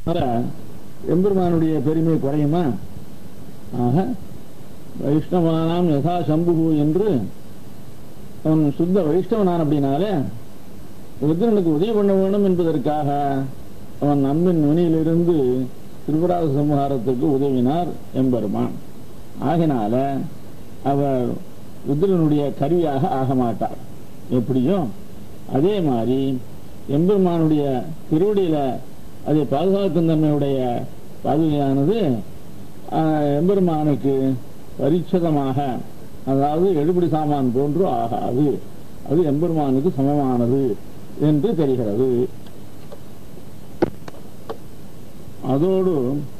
அதனால எம்பெருமானுடைய பெருமை குறையுமா ஆக வைஷ்ணவானாம் யதா சம்புகு என்று அவன் சுத்த வைஷ்ணவனான் அப்படின்னாலே ருத்ரனுக்கு உதவி பண்ண வேண்டும் என்பதற்காக அவன் அன்பின் நுனியிலிருந்து திருவராஜ சம்ஹாரத்துக்கு உதவினார் எம்பெருமான் ஆகினால அவர் ருத்ரனுடைய கருவியாக ஆக மாட்டார் எப்படியோ அதே மாதிரி எம்பெருமானுடைய திருவடியில அதை பாதுகாக்கும் தன்மையுடைய பாதுகையானது ஆஹ், எம்பெருமானுக்கு பரிச்சதமாக அதாவது எடுபடி சாமான் போன்று ஆகாது அது எம்பெருமானுக்கு சமமானது என்று தெரிகிறது அதோடு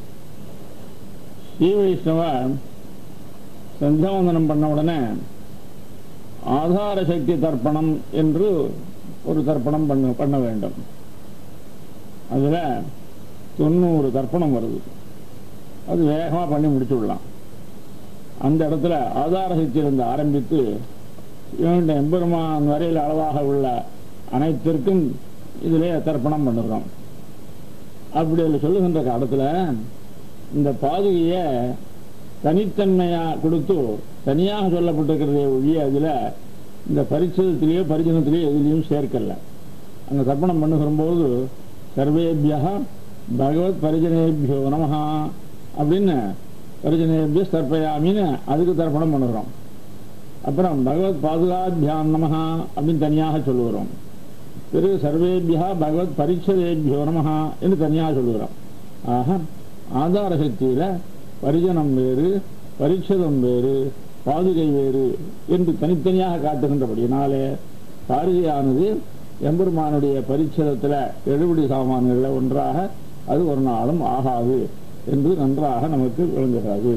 ஸ்ரீ வைஷ்ணவ சந்தியாவந்தனம் பண்ண உடனே ஆதார சக்தி தர்ப்பணம் என்று ஒரு தர்ப்பணம் பண்ண பண்ண வேண்டும் அதுல தொண்ணூறு தர்ப்பணம் வருது அது வேகமா பண்ணி முடிச்சு விடலாம் அந்த இடத்துல ஆதார சக்தியிலிருந்து ஆரம்பித்து இரண்டு எம்பெருமான் வரையில் அளவாக உள்ள அனைத்திற்கும் இதிலே தர்ப்பணம் பண்ணுறோம் அப்படி அதில் சொல்லுகின்ற காலத்துல இந்த பாதுகைய தனித்தன்மையா கொடுத்து தனியாக சொல்லப்பட்டிருக்கிறதே ஒழிய அதுல இந்த பரிச்சதத்திலேயோ பரிஜனத்திலேயோ எதுலேயும் சேர்க்கல அங்க தர்ப்பணம் பண்ணுகிற போது சர்வேபியா பகவத் பரிஜனேபியோ நமஹா அப்படின்னு பரிஜனேபிய தர்ப்பயாமின்னு அதுக்கு தர்ப்பணம் பண்ணுகிறோம் அப்புறம் பகவத் பாதுகாபியாம் நமஹா அப்படின்னு தனியாக சொல்லுகிறோம் பிறகு சர்வேபியா பகவத் பரிச்சதேபியோ நமஹா என்று தனியாக சொல்லுகிறோம் ஆக ஆதார சக்தியில பரிஜனம் வேறு பரிச்சதம் வேறு பாதுகை வேறு என்று தனித்தனியாக காட்டுகின்றபடியினாலே பாதுகையானது எம்பெருமானுடைய பரிச்சதத்துல எழுபடி சாமான்கள்ல ஒன்றாக அது ஒரு நாளும் ஆகாது என்று நன்றாக நமக்கு விளங்குகிறது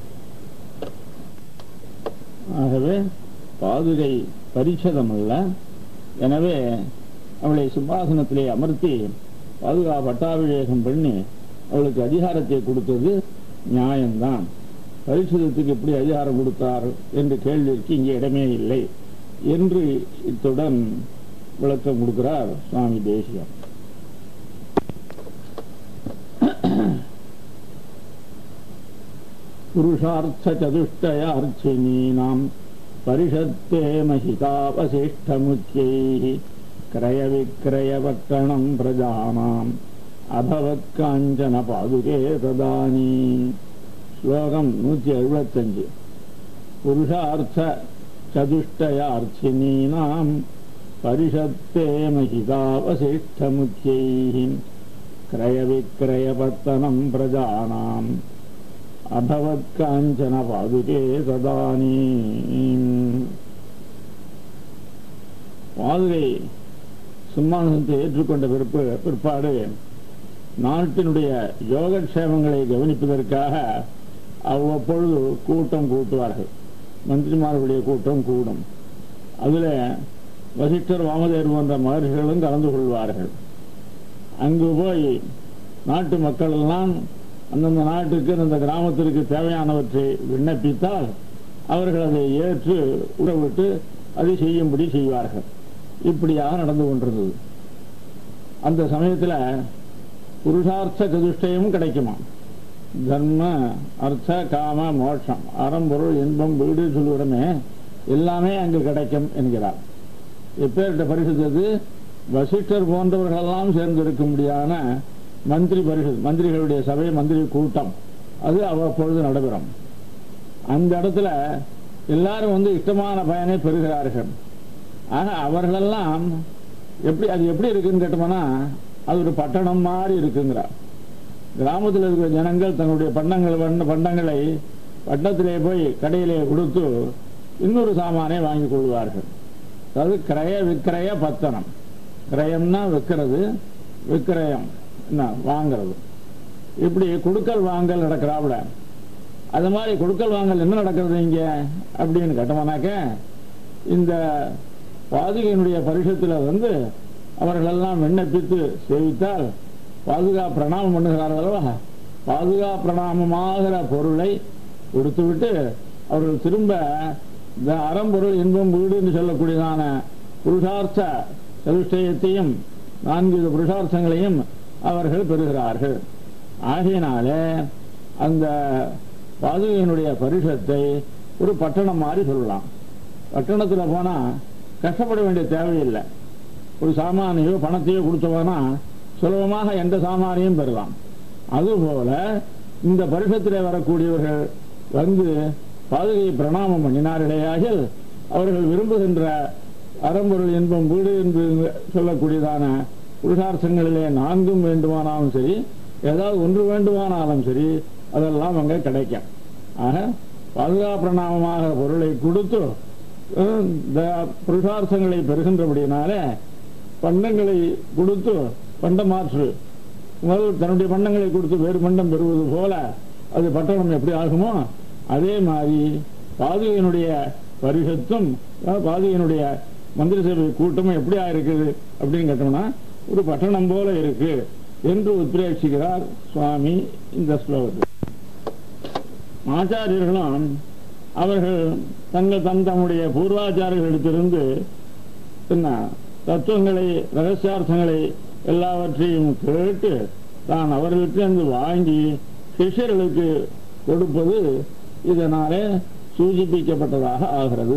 ஆகவே பாதுகை பரிச்சதம் அல்ல எனவே அவளை சிம்மாசனத்திலே அமர்த்தி பாதுகா பட்டாபிஷேகம் பண்ணி அவளுக்கு அதிகாரத்தை கொடுத்தது நியாயம்தான் பரிசுதத்துக்கு எப்படி அதிகாரம் கொடுத்தார் என்ற கேள்விக்கு இங்கே இடமே இல்லை என்று இத்துடன் விளக்கம் கொடுக்கிறார் சுவாமி தேசியம் புருஷார்த்த சதுஷ்டயார்ச்சினீனாம் பரிஷத்தே महितावशिष्टमुच्यैः क्रयविक्रयवक्रणम् प्रजानाम् अभवत् काञ्चन पादुके तदानीम् ஸ்லோகம் நூற்றி எழுபத்தஞ்சு புருஷார்த்த சதுஷ்டயார்ச்சினீனாம் பரிஷத்தே महितावशिष्टमुच्यैः क्रयविक्रयपत्तनम् प्रजानाम् அபவத் காஞ்சன பாதுகே சதானி பாதுகை சிம்மாசனத்தை ஏற்றுக்கொண்ட பிற்பு பிற்பாடு நாட்டினுடைய யோகக்ஷேமங்களை கவனிப்பதற்காக அவ்வப்பொழுது கூட்டம் கூட்டுவார்கள் மந்திரிமார்களுடைய கூட்டம் கூடும் அதில் வசிஷ்டர் வாமதேவர் போன்ற மகர்ஷிகளும் கலந்து கொள்வார்கள் அங்கு போய் நாட்டு மக்கள் எல்லாம் அந்தந்த நாட்டுக்கு அந்த கிராமத்திற்கு தேவையானவற்றை விண்ணப்பித்தால் அவர்கள் அதை ஏற்று உறவிட்டு அதை செய்யும்படி செய்வார்கள் இப்படியாக நடந்து கொண்டிருந்தது அந்த சமயத்தில் புருஷார்த்த சதுஷ்டயமும் கிடைக்குமா தர்ம அர்த்த காம மோட்சம் அறம்பொருள் இன்பம் வீடு சொல்லுகிறமே எல்லாமே அங்கு கிடைக்கும் என்கிறார் எப்பேற்பட்ட பரிசுத்தது வசிஷ்டர் போன்றவர்களெல்லாம் சேர்ந்திருக்கும்படியான மந்திரி பரிஷத் மந்திரிகளுடைய சபை மந்திரி கூட்டம் அது அவ்வப்பொழுது நடைபெறும் அந்த இடத்துல எல்லாரும் வந்து இஷ்டமான பயனை பெறுகிறார்கள் ஆக அவர்களெல்லாம் எப்படி அது எப்படி இருக்குன்னு கேட்டோம்னா அது ஒரு பட்டணம் மாதிரி இருக்குங்கிறார் கிராமத்தில் இருக்கிற ஜனங்கள் தங்களுடைய பண்டங்கள் பண்ட- பண்டங்களை பட்டணத்திலே போய் கடையிலே கொடுத்து இன்னொரு சாமானை வாங்கி கொள்வார்கள் அதாவது கிரய விக்கிரய பத்தனம் கிரயம்னா விற்கிறது விக்கிரயம் என்ன வாங்கிறது இப்படி கொடுக்கல் வாங்கல் நடக்கிறாப்புல அது மாதிரி கொடுக்கல் வாங்கல் என்ன நடக்கிறது இங்க அப்படின்னு கேட்டோம்னாக்க இந்த பாதுகையினுடைய பரிசத்துல வந்து அவர்களெல்லாம் விண்ணப்பித்து சேவித்தால் பாதுகா பிரணாமம் பண்ணுகிறார்கள் அல்லவா பாதுகா பிரணாமமாகிற பொருளை கொடுத்துவிட்டு அவர்கள் திரும்ப இந்த அறம்பொருள் இன்பம் வீடு என்று சொல்லக்கூடியதான புருஷார்த்த சதுஷ்டயத்தையும் நான்கு வித புருஷார்த்தங்களையும் அவர்கள் பெறுகிறார்கள் ஆகையினாலே அந்த பாதுகையினுடைய பரிசத்தை ஒரு பட்டணம் மாதிரி சொல்லலாம் பட்டணத்தில் போனால் கஷ்டப்பட வேண்டிய தேவையில்லை ஒரு சாமானையோ பணத்தையோ கொடுத்தவனா சுலபமாக எந்த சாமானையும் பெறலாம் அதுபோல இந்த பரிசத்தில் வரக்கூடியவர்கள் வந்து பாதுகையை பிரணாமம் பண்ணினார்களேயாகில் அவர்கள் விரும்புகின்ற அறம்பொருள் இன்பம் வீடு என்று சொல்லக்கூடியதான புருஷார்த்தங்களிலே நான்கும் வேண்டுமானாலும் சரி ஏதாவது ஒன்று வேண்டுமானாலும் சரி அதெல்லாம் அங்கே கிடைக்கும் ஆக பாதுகா பிரணாமமாக பொருளை கொடுத்து அஹ், இந்த புருஷார்த்தங்களை பெறுகின்றபடியினாலே பண்டங்களை கொடுத்து பண்ட மாற்று முதல் தன்னுடைய பண்டங்களை கொடுத்து வேறு பண்டம் பெறுவது போல அது பட்டணம் எப்படி ஆகுமோ அதே மாதிரி பாதுகையினுடைய பரிசத்தும் அஹ், பாதுகையினுடைய மந்திர சபை கூட்டமும் எப்படி இருக்குது அப்படின்னு கேட்டோம்னா ஒரு பட்டணம் போல இருக்கு என்று உத்ரேட்சிக்கிறார் சுவாமி இந்த ஸ்லோகத்தில் ஆச்சாரியர்களும் அவர்கள் தங்கள் தன் தம்முடைய பூர்வாச்சாரியர்களிடத்திலிருந்து என்ன தத்துவங்களை ரகசியார்த்தங்களை எல்லாவற்றையும் கேட்டு தான் அவர்களுக்கு அந்த வாங்கி சிஷ்யர்களுக்கு கொடுப்பது இதனாலே சூச்சிப்பிக்கப்பட்டதாக ஆகிறது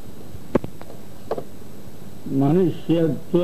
மனுஷ்யத்துவ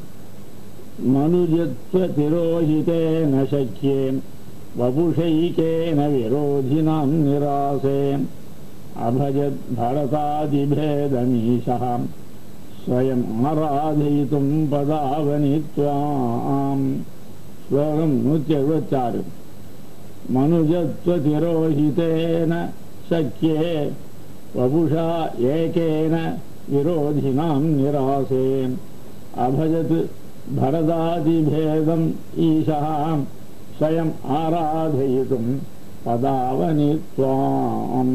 மனுஜத்வ திரோஹிதேன சக்கியேன் வபுஷைகேன விரோதினாம் நிராசேன் அபஜத் பரதாதிபேதமீஷாம் ஸ்வயம் ஆராதயித்தும் பதாவனி துவாம் ஸ்லோகம் நூற்றி எழுபத்தாறு மனுஜத்வ திரோஹிதேன சக்கியே வபுஷா ஏகேன விரோதினாம் நிராசேன் அபஜத் பரதாதிபேதம் ஈஷாம் ஸ்வயம் ஆராதயித்தும் பதாவனி துவாம்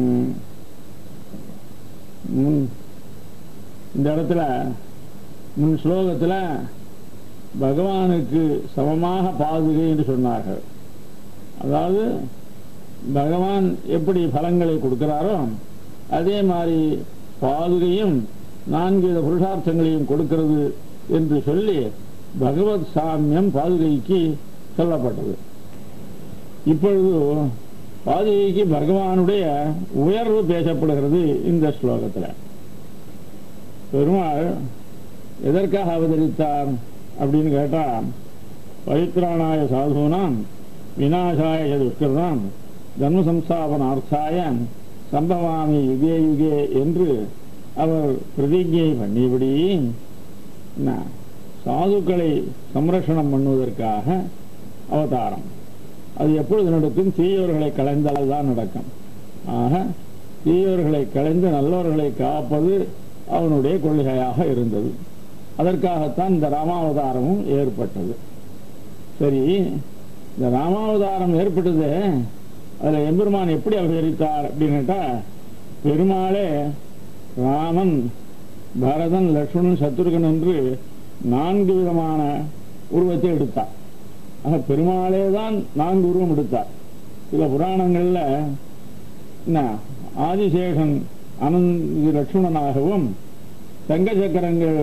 முன் இந்த இடத்துல முன் ஸ்லோகத்துல பகவானுக்கு சமமாக பாதுகை என்று சொன்னார்கள் அதாவது பகவான் எப்படி பலங்களை கொடுக்கிறாரோ அதே மாதிரி பாதுகையும் நான்கு வித புருஷார்த்தங்களையும் கொடுக்கிறது என்று சொல்லி பகவத் சாமியம் பாதுகைக்கு சொல்லப்பட்டது இப்பொழுது பாதுகைக்கு பகவானுடைய உயர்வு பேசப்படுகிறது இந்த ஸ்லோகத்தில் பெருமாள் எதற்காக அவதரித்தார் அப்படின்னு கேட்டா பவித்ராணாய சாதுனாம் விநாசாய துஷ்கிருதாம் தர்ம சம்ஸ்தாபனார்த்தாய சம்பவாமி யுகே யுகே என்று அவர் பிரதிஜை பண்ணியபடி என்ன, சாதுக்களை சம்ரஷணம் பண்ணுவதற்காக அவதாரம் அது எப்பொழுது நடக்கும் தீயவர்களை களைந்தால் தான் நடக்கும் ஆக தீயவர்களை களைந்து நல்லவர்களை காப்பது அவனுடைய கொள்கையாக இருந்தது அதற்காகத்தான் இந்த ராமாவதாரமும் ஏற்பட்டது சரி இந்த ராமாவதாரம் ஏற்பட்டது அதில் எம்பெருமான் எப்படி அவதரித்தார் அப்படின்னு கேட்டா பெருமாளே ராமன் பரதன் லக்ஷ்மணன் சத்ருகன் என்று நான்கு விதமான உருவத்தை எடுத்தார் ஆக பெருமாளே தான் நான்கு உருவம் எடுத்தார் சில புராணங்கள்ல என்ன ஆதிசேஷன் அனந்த் லட்சுமணனாகவும் தங்க சக்கரங்கள்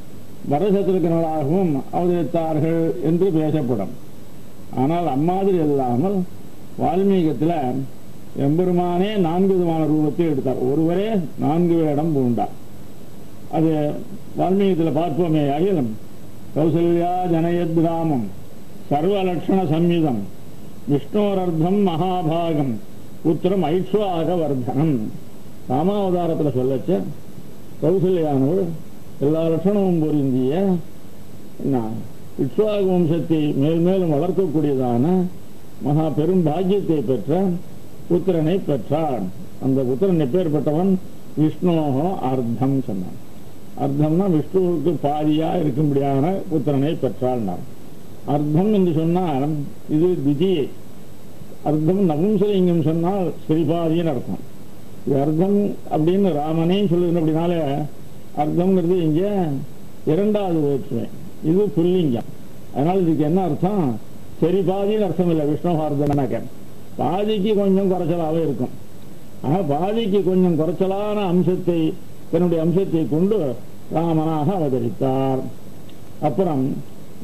வரசத்திருக்கர்களாகவும் அவதரித்தார்கள் என்று பேசப்படும் ஆனால் அம்மாதிரி இல்லாமல் வால்மீகத்தில் எம்பெருமானே நான்கு விதமான ரூபத்தை எடுத்தார் ஒருவரே நான்கு வேடம் பூண்டார் அது வால்மீகத்தில் பார்ப்போமே அகிலம் கௌசல்யா ஜனயத் கிராமம் சர்வலட்சண சம்யுதம் விஷ்ணோரர்த்தம் மகாபாகம் புத்திரம் ஐஸ்வாக வர்தனம் ராமாவதாரத்தில் சொல்லச்ச கௌசல்யானவர் எல்லா லட்சணமும் பொருந்திய என்ன இக்ஷ்வாக வம்சத்தை மேல் மேலும் வளர்க்கக்கூடியதான மகா பெரும் பாக்கியத்தை பெற்ற புத்திரனை பெற்றார் அந்த புத்திரன் எப்பேற்பட்டவன் விஷ்ணோகோ அர்த்தம் சொன்னான் அர்த்தம்னா விஷ்ணுவுக்கு பாதியா இருக்கும்படியான புத்திரனை பெற்றாள் அர்த்தம் என்று சொன்னால் இது திதியை அர்த்தம் நபும்சலிங்கம் சொன்னால் ஸ்ரீபாதின்னு அர்த்தம் இது அர்த்தம் அப்படின்னு ராமனே சொல்லுது அப்படின்னால அர்த்தம்ங்கிறது இங்க இரண்டாவது வேற்றுமை இது புல்லிங்கம் அதனால இதுக்கு என்ன அர்த்தம் சரி பாதின்னு அர்த்தம் இல்லை விஷ்ணுவார்த்தனாக்க பாதிக்கு கொஞ்சம் குறைச்சலாவே இருக்கும் ஆக பாதிக்கு கொஞ்சம் குறைச்சலான அம்சத்தை தன்னுடைய அம்சத்தை கொண்டு ராமனாக அவதரித்தார் அப்புறம்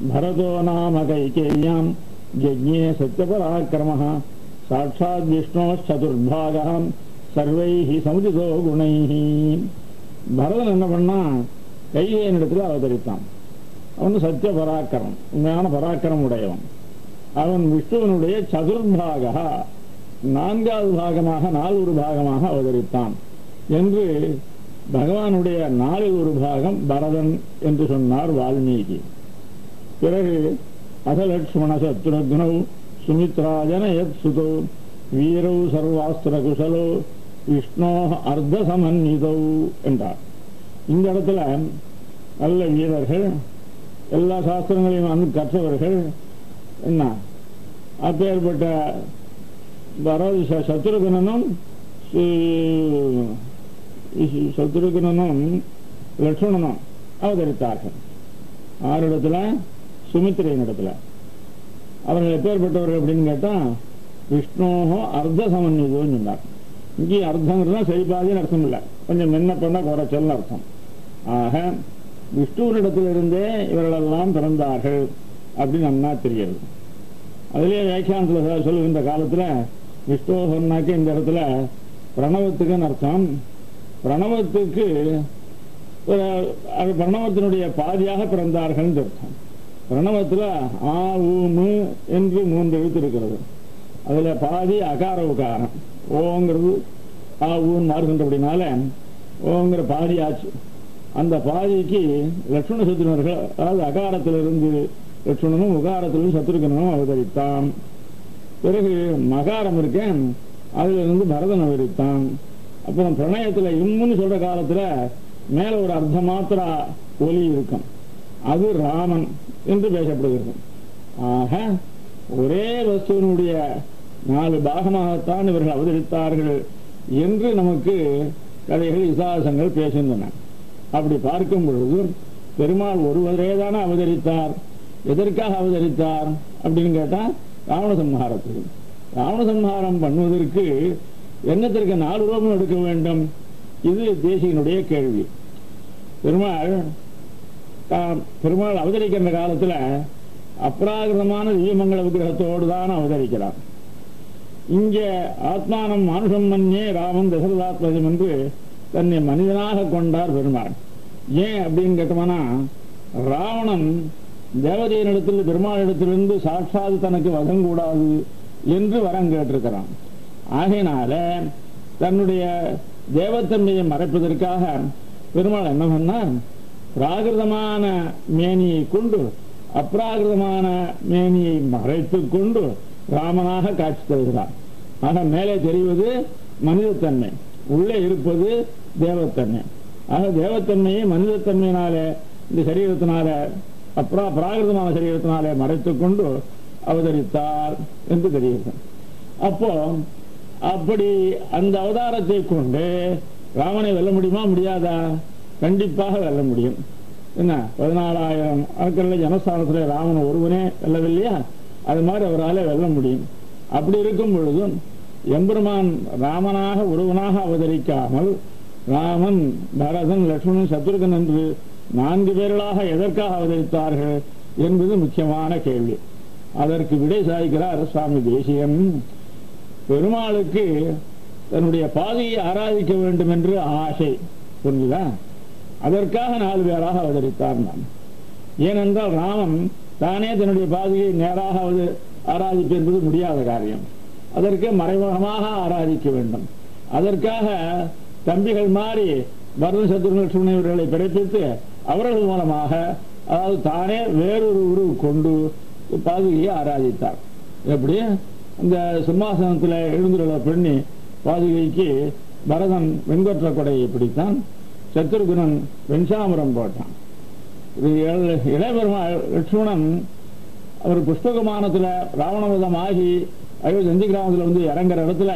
பரதோ நாம கைகேயாம் யஜ்ஞே சத்யபராக்கிரமः சாட்சாத் விஷ்ணோ சதுர்பாகாம் சர்வைஹி சமுதிதோ குணைஹி பரதன் என்ன பண்ணா கைகேயின் இடத்துல அவதரித்தான் அவன் சத்திய பராக்கிரமம் உண்மையான பராக்கிரமம் உடையவன் அவன் விஷ்ணுவனுடைய சதுர்பாகா நான்காவது பாகமாக நாலொரு பாகமாக அவதரித்தான் என்று பகவானுடைய நாலில் ஒரு பாகம் பரதன் என்று சொன்னார் வால்மீகி பிறகு அசலட்சுமண சத்ருக்னௌ சுமித்ராஜன யத் சுதோ வீரௌ சர்வாஸ்திர குசலோ விஷ்ணோ அர்த்த சமன்விதௌ என்றார் இந்த இடத்துல நல்ல வீரர்கள் எல்லா சாஸ்திரங்களையும் வந்து கற்றவர்கள் என்ன அப்பேற்பட்ட பரத ச- சத்ருகனனும் சு- சத்ருகனனும் லட்சுமணனும் அவதரித்தார்கள் ஆறிடத்துல சுமித்திரையின் இடத்துல அவர்கள் எப்பேற்பட்டவர்கள் அப்படின்னு கேட்டா விஷ்ணோஹோ அர்த்த சமன்விதோன்னு சொன்னார் இங்கே அர்த்தங்கிறதுனா சரிபாதின்னு அர்த்தம் இல்லை கொஞ்சம் முன்ன பண்ண குறைச்சல்னு அர்த்தம் ஆக விஷ்ணுவனிடத்திலிருந்தே இவர்களெல்லாம் பிறந்தார்கள் அப்படின்னு நன்னா தெரிகிறது அதுலேயே வியாக்கியானத்தில் சொல்லுகின்ற காலத்தில் விஷ்ணு சொன்னாக்க இந்த இடத்துல பிரணவத்துக்குன்னு அர்த்தம் பிரணவத்துக்கு ஒரு அது பிரணவத்தினுடைய பாதியாக பிறந்தார்கள் அர்த்தம் பிரணவத்தில் ஆ ஊ மு என்று மூன்று எழுத்து இருக்கிறது அதுல பாதி அகார உகாரம் ஓங்கிறது ஆ ஊன்னு மாறுகின்றபடினால ஓங்கிற பாதி ஆச்சு அந்த பாதிக்கு லட்சுமண சத்துருவர்கள் அதாவது அகாரத்திலிருந்து லட்சுமணனும் உகாரத்திலிருந்து சத்ருகனும் அவதரித்தான் பிறகு மகாரம் இருக்கேன் அதுல இருந்து பரதன் அவதரித்தான் அப்புறம் பிரணயத்துல இம்முன்னு சொல்ற காலத்துல மேல ஒரு அர்த்த மாத்திரா ஒலி இருக்கும் அது ராமன் என்று பேசப்படுகிறது ஆக ஒரே வஸ்துவனுடைய நாலு பாகமாகத்தான் இவர்கள் அவதரித்தார்கள் என்று நமக்கு கதைகள் இசாசங்கள் பேசுகின்றன அப்படி பார்க்கும் பொழுது பெருமாள் ஒருவரே தானே அவதரித்தார் எதற்காக அவதரித்தார் அப்படின்னு கேட்டா ராவண சம்ஹாரத்துக்கு ராவண சம்ஹாரம் பண்ணுவதற்கு என்னத்திற்கு நாலு ரூபம் எடுக்க வேண்டும் இது தேசிகனுடைய கேள்வி பெருமாள் தாம் பெருமாள் அவதரிக்கின்ற காலத்துல அப்ராகிருதமான திவ்யமங்கல விக்கிரகத்தோடு தான் அவதரிக்கிறார் இங்கே ஆத்மானம் மானுஷம் மன்யே ராமன் தசரதாத்மஜம் என்று தன்னை மனிதனாக கொண்டார் பெருமாள் ஏன் அப்படின்னு கேட்டோம்னா ராவணன் தேவதையனிடத்தில் பெருமாளிடத்திலிருந்து சாட்சாத் தனக்கு வதம் கூடாது என்று வரம் கேட்டிருக்கிறான் ஆகையினால தன்னுடைய தேவத்தன்மையை மறைப்பதற்காக பெருமாள் என்ன பண்ணார் பிராகிருதமான மேனியை கொண்டு அப்ராகிருதமான மேனியை மறைத்துக் கொண்டு ராமனாக காட்சி தருகிறார் ஆக மேலே தெரிவது மனிதத்தன்மை உள்ளே இருப்பது தேவத்தன்மை ஆக தேவத்தன்மையை மனிதத்தன்மையினாலே இந்த சரீரத்தினால அப்ரா பிராகிருதமான சரீரத்தினாலே மறைத்துக் கொண்டு அவதரித்தார் என்று தெரிகிறது அப்போ அப்படி அந்த அவதாரத்தை கொண்டு ராமனை வெல்ல முடியுமா முடியாதா கண்டிப்பாக வெல்ல முடியும் என்ன பதினாலாயிரம் ஆட்கள்ல ஜனஸ்தானத்துல ராமன் ஒருவனே வெல்லவில்லையா அது மாதிரி அவரால் வெல்ல முடியும் அப்படி இருக்கும் பொழுதும் எம்பெருமான் ராமனாக ஒருவனாக அவதரிக்காமல் ராமன் பரதன் லட்சுமணன் சத்ருகன் என்று நான்கு பேர்களாக எதற்காக அவதரித்தார்கள் என்பது முக்கியமான கேள்வி அதற்கு விடை சாய்க்கிறார் சுவாமி தேசியன் பெருமாளுக்கு தன்னுடைய பாதையை ஆராதிக்க வேண்டும் என்று ஆசை புரிஞ்சுதா அதற்காக நாலு பேராக அவதரித்தார் நான் ஏனென்றால் ராமன் தானே தன்னுடைய பாதையை நேராக அவது ஆராதிப்பு என்பது முடியாத காரியம் அதற்கு மறைமுகமாக ஆராதிக்க வேண்டும் அதற்காக தம்பிகள் மாறி பரத சத்ருன லட்சுமண இவர்களை பிறப்பித்து அவர்கள் மூலமாக அதாவது தானே வேறொரு உருவு கொண்டு பாதுகையை ஆராதித்தார் எப்படி இந்த சிம்மாசனத்தில் எழுந்துள்ள பெண்ணி பாதுகைக்கு பரதன் வெண்கொற்ற கொடையை பிடித்தான் சத்ருகுணன் வெண்சாமரம் போட்டான் இது இள- இளையபெருமாள் லட்சுமணன் அவர் புஷ்பகமானத்துல ராவணவதம் ஆகி அயோத்தி நந்தி கிராமத்துல வந்து இறங்குற இடத்துல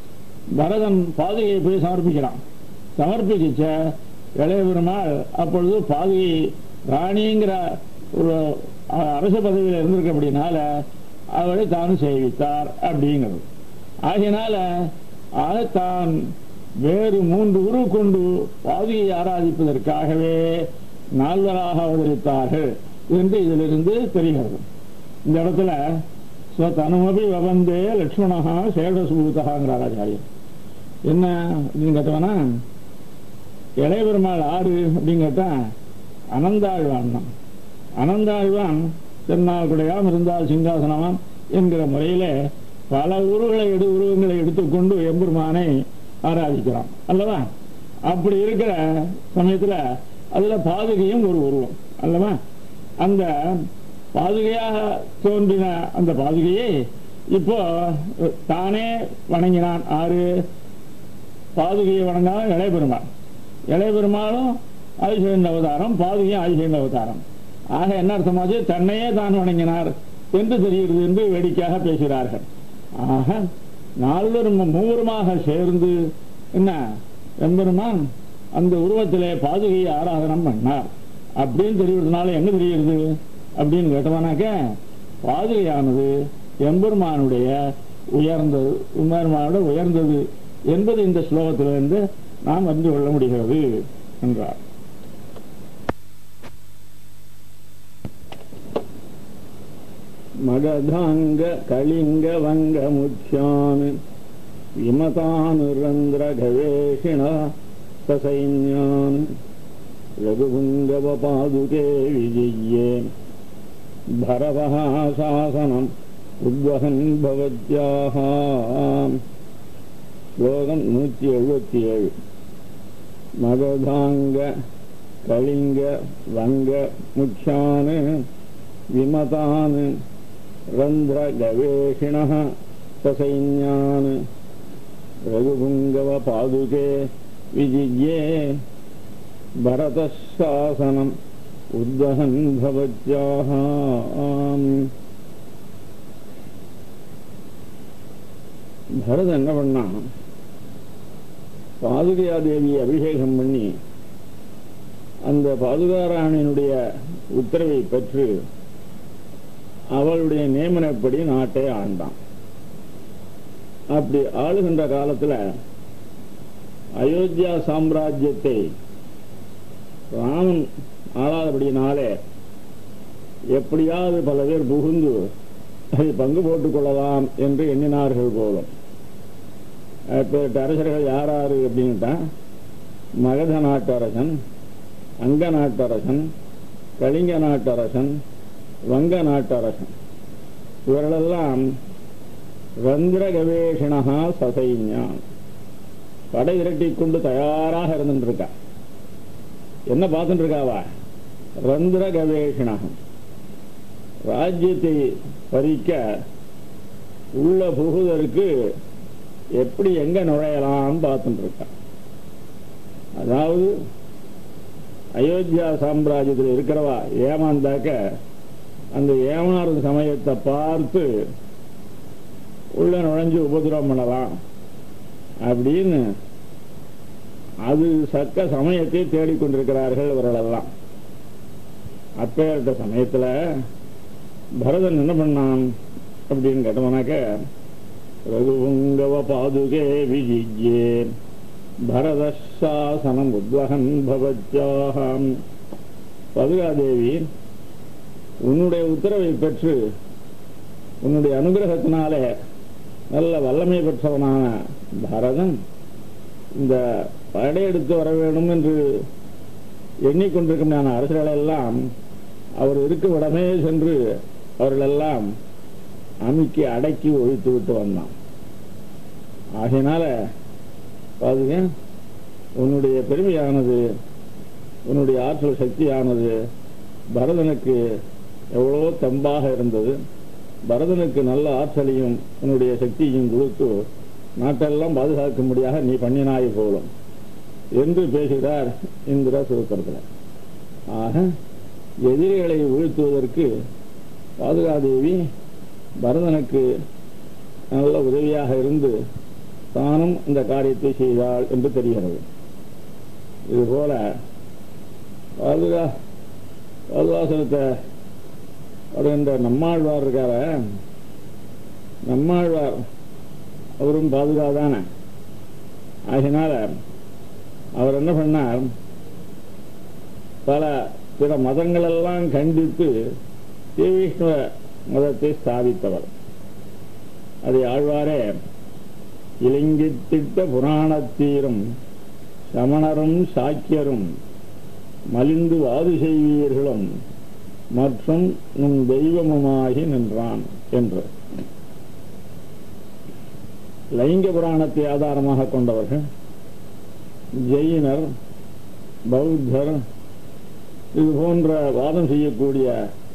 பரதன் பாதுகையை போய் சமர்ப்பிக்கிறான் சமர்ப்பிச்ச இளைய பெருமாள் அப்பொழுது பாதுகை ராணிங்கிற ஒரு அ- அரசு பதவியில் இருந்திருக்க அப்படின்னால அவளை தானும் சேவித்தார் அப்படிங்கிறது ஆகையினால ஆக தான் வேறு மூன்று உரு கொண்டு பாதுகையை ஆராதிப்பதற்காகவே நால்வராக அவதரித்தார்கள் என்று இதிலிருந்து தெரிகிறது இந்த இடத்துல ஸ்வதனுமபி வவந்தே லக்ஷ்மணா சேடசூதகாங்கிறார் ஆச்சாரியர் என்ன அப்படின்னு கேட்டவனா இளைய பெருமாள் ஆறு அப்படின்னு கேட்டா அனந்தாழ்வான் தான் அனந்தாழ்வான் திருநாள் இருந்தால் சிங்காசனமாம் என்கிற முறையிலே பல உருவங்களை எடு உருவங்களை எடுத்துக்கொண்டு எம்பெருமானை ஆராதிக்கிறான் அல்லவா அப்படி இருக்கிற சமயத்துல அதுல பாதுகையும் ஒரு உருவம் அல்லவா அந்த பாதுகையாக தோன்றின அந்த பாதுகையை இப்போ தானே வணங்கினான் ஆறு பாதுகையை வணங்காத இளைய பெருமாள் இளைய பெருமாளும் ஆதிசேகண்ட அவதாரம் பாதுகையும் ஆதிசேகண்ட அவதாரம் ஆக என்ன அர்த்தமாச்சு தன்னையே தான் வணங்கினார் என்று தெரிகிறது என்று வேடிக்கையாக பேசுகிறார்கள் ஆக நால்வரும் மூவருமாக சேர்ந்து என்ன எம்பெருமான் அந்த உருவத்திலே பாதுகையை ஆராதனம் பண்ணார் அப்படின்னு தெரிவதனால எங்க தெரிகிறது அப்படின்னு கேட்டவனாக்க பாதுகையானது எம்பெருமானுடைய உயர்ந்தது எம்பெருமானுடைய உயர்ந்தது என்பது இந்த ஸ்லோகத்திலிருந்து நாம் அறிந்து கொள்ள முடிகிறது என்றார் மகதாங்க கலிங்க வங்க முத்யான் விமதானுரந்திர கவேஷிண சசைன்யான் ரகுபுங்கவ பாதுகே விஜயே பரவः சாசனம் உத்வகன் பவத்யாः ஸ்லோகம் நூற்றி எழுபத்தி ஏழு மகதாங்க கலிங்க வங்க முச்சான் விமதான் ரந்திர கவேஷிண சசைன்யான் ரகுபுங்கவ பாதுகே விஜியே பரதசாசனம் உத்வகன் பவத்யாः பரதன் என்ன பண்ணான் பாதுகையா தேவியை அபிஷேகம் பண்ணி அந்த பாதுகாராணியினுடைய உத்தரவை பெற்று அவளுடைய நியமனப்படி நாட்டை ஆண்டான் அப்படி ஆளுகின்ற காலத்துல அயோத்தியா சாம்ராஜ்யத்தை ராமன் ஆளாதபடியினாலே எப்படியாவது பல பேர் புகுந்து அதை பங்கு போட்டுக் கொள்ளலாம் என்று எண்ணினார்கள் போலும் அப்பேற்பட்ட அரசர்கள் யார் யாரு அப்படின்ட்டா மகத நாட்டரசன் அங்க நாட்டரசன் கலிங்க நாட்டரசன் வங்க நாட்டரசன் இவர்களெல்லாம் ரந்திர கவேஷணா சசைன்யான் படை இரட்டி கொண்டு தயாராக இருந்துட்டு இருக்கா என்ன பார்த்துட்டு இருக்காவா ரந்திர கவேஷணகம் ராஜ்யத்தை பறிக்க உள்ள புகுதற்கு எப்படி எங்க நுழையலாம் பார்த்துட்டு இருக்கா அதாவது அயோத்தியா சாம்ராஜ்யத்தில் இருக்கிறவா ஏமாந்தாக்க அந்த ஏமாறும் சமயத்தை பார்த்து உள்ள நுழைஞ்சு உபதிரவம் பண்ணலாம் அப்படின்னு அது சக்க சமயத்தை தேடிக்கொண்டிருக்கிறார்கள் இவர்களெல்லாம் அப்பேற்பட்ட சமயத்துல பரதன் என்ன பண்ணான் அப்படின்னு கேட்டோம்னாக்க ரகுபுங்கவ பாதுகே விஜிஜே பரதசாசனம் உத்வகன் பவத்யாகம் பதுகாதேவி உன்னுடைய உத்தரவை பெற்று உன்னுடைய அனுகிரகத்தினாலே நல்ல வல்லமை பெற்றவனான பரதன் இந்த படையெடுத்து வர வேண்டும் என்று எண்ணிக்கொண்டிருக்கும் அரசர்களெல்லாம் அவர் இருக்கும் இடமே சென்று அவர்களெல்லாம் அமுக்கி அடக்கி ஒழித்து விட்டு வந்தான் ஆகையினால பாருங்க உன்னுடைய பெருமையானது உன்னுடைய ஆற்றல் சக்தியானது பரதனுக்கு எவ்வளவோ தெம்பாக இருந்தது பரதனுக்கு நல்ல ஆற்றலையும் உன்னுடைய சக்தியையும் கொடுத்து நாட்டெல்லாம் பாதுகாக்கும்படியாக நீ பண்ணினாய் போலும் என்று பேசுகிறார் இந்திர சுருக்கத்தில் ஆக எதிரிகளை வீழ்த்துவதற்கு பாதுகாதேவி பரதனுக்கு நல்ல உதவியாக இருந்து தானும் இந்த காரியத்தை செய்தாள் என்று தெரிகிறது இதுபோல பாதுகா பாதுகாசனத்தை வருகின்ற நம்மாழ்வார் இருக்கார நம்மாழ்வார் அவரும் பாதுகாதானே ஆகினால அவர் என்ன பண்ணார் பல பிற மதங்களெல்லாம் கண்டித்து ஸ்ரீவிஷ்ணுவ மதத்தை ஸ்தாபித்தவர் அதை ஆழ்வாரே இலங்கித்திட்ட புராணத்தீரும் சமணரும் சாக்கியரும் மலிந்து வாது செய்வீர்களும் மற்றும் நம் தெய்வமுமாகி நின்றான் என்று லைங்க புராணத்தை ஆதாரமாக கொண்டவர்கள் ஜெயினர் பௌத்தர் இது போன்ற வாதம் செய்யக்கூடிய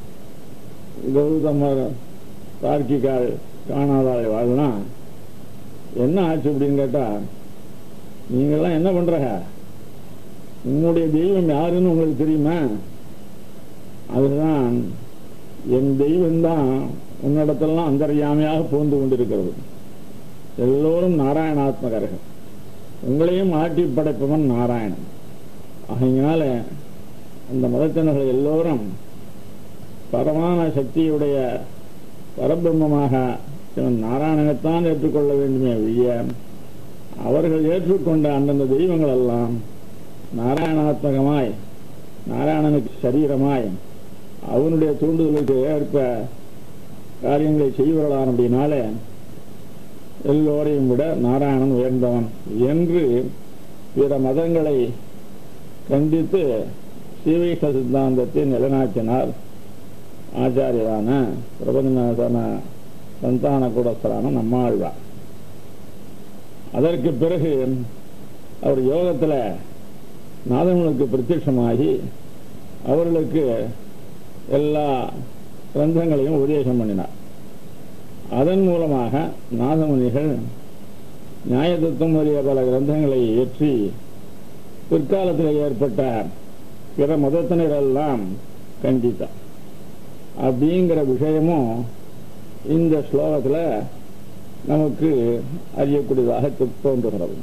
கௌதமர் தார்க்கிகால் காணாதாள் வாழ்னா என்ன ஆச்சு அப்படின்னு கேட்டா நீங்கெல்லாம் என்ன பண்றக உங்களுடைய தெய்வம் யாருன்னு உங்களுக்கு தெரியுமா அதுதான் என் தெய்வம்தான் உன்னிடத்தெல்லாம் அந்தர்யாமையாக புகுந்து கொண்டிருக்கிறது எல்லோரும் நாராயணாத்மகர்கள் உங்களையும் ஆட்டி படைப்பவன் நாராயணன் ஆகையினால அந்த மதத்தினர்கள் எல்லோரும் பரமான சக்தியுடைய பரபிரம்மமாக இவன் நாராயணனைத்தான் ஏற்றுக்கொள்ள வேண்டுமே ஒழிய அவர்கள் ஏற்றுக்கொண்ட அந்தந்த தெய்வங்கள் எல்லாம் நாராயணாத்மகமாய் நாராயணனுக்கு சரீரமாய் அவனுடைய தூண்டுதலுக்கு ஏற்ப காரியங்களை செய்வர்களான் அப்படின்னால எல்லோரையும் விட நாராயணன் உயர்ந்தவன் என்று பிற மதங்களை கண்டித்து ஸ்ரீவைஷ்ண சித்தாந்தத்தை நிலைநாட்டினார் ஆச்சாரியரான பிரபந்தநாதன சந்தான கூடஸ்தரான நம்மாழ்வார் அதற்கு பிறகு அவர் யோகத்தில் நாதங்களுக்கு பிரத்யட்சமாகி அவர்களுக்கு எல்லா கிரந்தங்களையும் உபதேசம் பண்ணினார் அதன் மூலமாக நாதமுனிகள் நியாயதத்துவம் முதலிய பல கிரந்தங்களை இயற்றி பிற்காலத்தில் ஏற்பட்ட பிற மதத்தினரெல்லாம் கண்டித்தார் அப்படிங்கிற விஷயமும் இந்த ஸ்லோகத்தில் நமக்கு அறியக்கூடியதாக தோன்றுகிறது